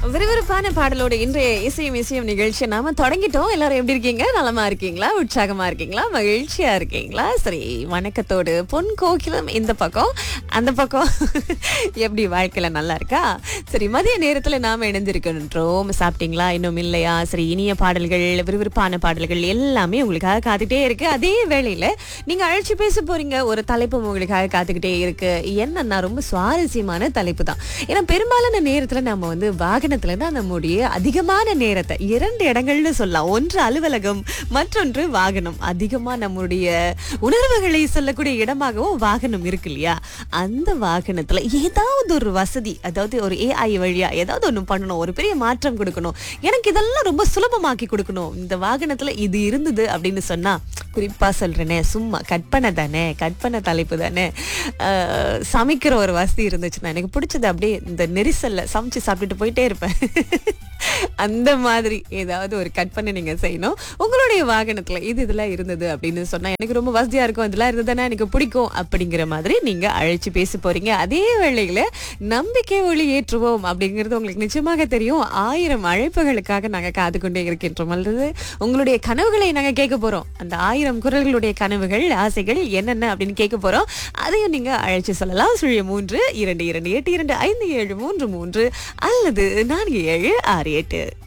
விறுவிறுப்பான பாடலோட இன்றைய இசையும் இசையும் நிகழ்ச்சியை நாம தொடங்கிட்டோம் எல்லாரும் எப்படி இருக்கீங்க நலமா இருக்கீங்களா உற்சாகமா இருக்கீங்களா மகிழ்ச்சியா இருக்கீங்களா சரி வணக்கத்தோடு பொன் கோகிலம் இந்த பக்கம் அந்த பக்கம் எப்படி வாழ்க்கையில நல்லா இருக்கா சரி மதிய நேரத்துல நாம இணைந்திருக்கின்றோம் சாப்பிட்டீங்களா இன்னும் இல்லையா சரி இனிய பாடல்கள் விறுவிறுப்பான பாடல்கள் எல்லாமே உங்களுக்காக காத்துக்கிட்டே இருக்கு அதே வேளையில நீங்க அழைச்சு பேச போறீங்க ஒரு தலைப்பு உங்களுக்காக காத்துக்கிட்டே இருக்கு என்னன்னா ரொம்ப சுவாரஸ்யமான தலைப்பு தான் ஏன்னா பெரும்பாலான நேரத்துல நம்ம வந்து வாகனத்துல தான் நம்முடைய அதிகமான நேரத்தை இரண்டு இடங்கள்னு சொல்லலாம் ஒன்று அலுவலகம் மற்றொன்று வாகனம் அதிகமா நம்முடைய உணர்வுகளை சொல்லக்கூடிய இடமாகவும் வாகனம் இருக்கு இல்லையா அந்த வாகனத்துல ஏதாவது ஒரு வசதி அதாவது ஒரு ஏஐ வழியா ஏதாவது ஒண்ணு பண்ணணும் ஒரு பெரிய மாற்றம் கொடுக்கணும் எனக்கு இதெல்லாம் ரொம்ப சுலபமாக்கி கொடுக்கணும் இந்த வாகனத்துல இது இருந்தது அப்படின்னு சொன்னா குறிப்பா சொல்றேனே சும்மா கற்பனை தானே கற்பனை தலைப்பு தானே அஹ், சமைக்கிற ஒரு வசதி இருந்துச்சுன்னா எனக்கு பிடிச்சது அப்படியே இந்த நெரிசல்ல சமைச்சு சாப்பிட்டுட்டு போயிட்டே இருப்பேன் அந்த மாதிரி ஏதாவது ஒரு கற்பனை நீங்க செய்யணும் உங்களுடைய வாகனத்துல இது இதெல்லாம் இருந்தது அப்படின்னு சொன்னா எனக்கு ரொம்ப வசதியா இருக்கும் இதெல்லாம் இருந்ததுன்னா எனக்கு பிடிக்கும் அப்படிங்கிற மாதிரி நீங்க அழைச்சு பேச போறீங்க அதே வேளையில நம்பிக்கை ஒளி ஏற்றுவோம் அப்படிங்கிறது உங்களுக்கு நிச்சயமாக தெரியும் ஆயிரம் அழைப்புகளுக்காக நாங்க காது கொண்டே இருக்கின்றோம் அல்லது உங்களுடைய கனவுகளை நாங்க கேட்க போறோம் அந்த ஆயிரம் குரல்களுடைய கனவுகள் ஆசைகள் என்னென்ன அப்படின்னு கேட்க போறோம் அதையும் நீங்க அழைச்சு சொல்லலாம் சுழிய மூன்று இரண்டு இரண்டு எட்டு இரண்டு ஐந்து ஏழு மூன்று மூன்று அல்லது நான்கு ஏழு ஆறு எட்டு